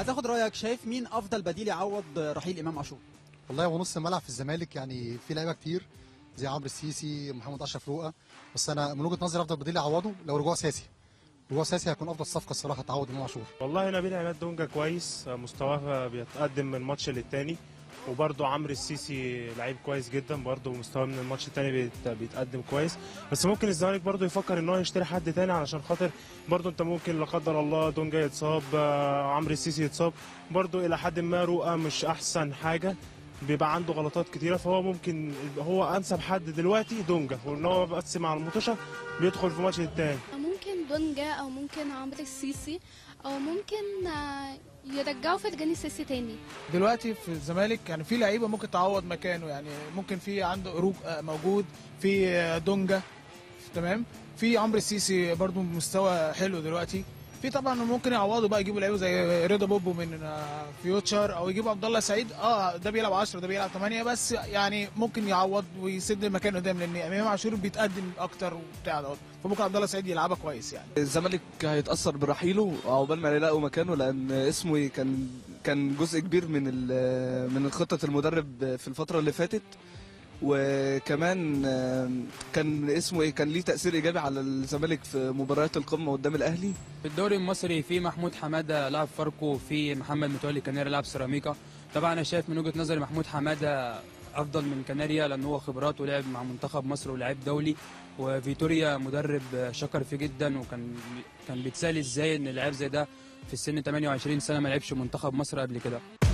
عايز اخد رايك شايف مين افضل بديل يعوض رحيل امام عاشور والله هو نص الملعب في الزمالك يعني في لعيبه كتير زي عمرو السيسي محمد اشرف رؤى بس انا من وجهه نظري افضل بديل يعوضه لو رجوع ساسي رجوع ساسي هيكون افضل صفقه الصراحه تعوض امام عاشور والله نبيل عماد دونجا كويس مستواه بيتقدم من ماتش للتاني وبرده عمرو السيسي لعيب كويس جدا برده مستواه من الماتش التاني بيت- بيتقدم كويس بس ممكن الزمالك برده يفكر ان هو يشتري حد تاني علشان خاطر برده انت ممكن لا قدر الله دونجا يتصاب آه، عمرو السيسي يتصاب برده الى حد ما رؤى مش احسن حاجه بيبقى عنده غلطات كتيره فهو ممكن هو انسب حد دلوقتي دونجا وان هو بس مع المطوشه بيدخل في ماتش التاني ممكن دونجا او ممكن عمرو السيسي او ممكن آه، يرجعوا فرجاني السيسي تاني دلوقتي في الزمالك يعني في لعيبه ممكن تعوض مكانه يعني ممكن في عنده اروج آه، موجود في آه، دونجا تمام في عمرو السيسي برضو مستوى حلو دلوقتي في طبعا ممكن يعوضوا بقى يجيبوا لعيبه زي رضا بوبو من آه، فيوتشر او يجيبوا عبد الله سعيد اه ده بيلعب 10 ده بيلعب 8 بس يعني ممكن يعوض ويسد المكان قدام لان امام عاشور بيتقدم اكتر وبتاع دوت فممكن عبد الله سعيد يلعبها كويس يعني الزمالك هيتاثر برحيله عقبال ما يلاقوا مكانه لان اسمه كان كان جزء كبير من ال- من خطه المدرب في الفتره اللي فاتت وكمان آم، كان اسمه ايه كان ليه تاثير ايجابي على الزمالك في مباريات القمه قدام الاهلي في الدوري المصري في محمود حماده لاعب فاركو في محمد متولي كناريا لاعب سيراميكا طبعا انا شايف من وجهه نظري محمود حماده افضل من كناريا لان هو خبرات ولعب مع منتخب مصر ولاعب دولي وفيتوريا مدرب شكر فيه جدا وكان كان بيتسال ازاي ان لاعب زي ده في السن 28 سنه ما لعبش منتخب مصر قبل كده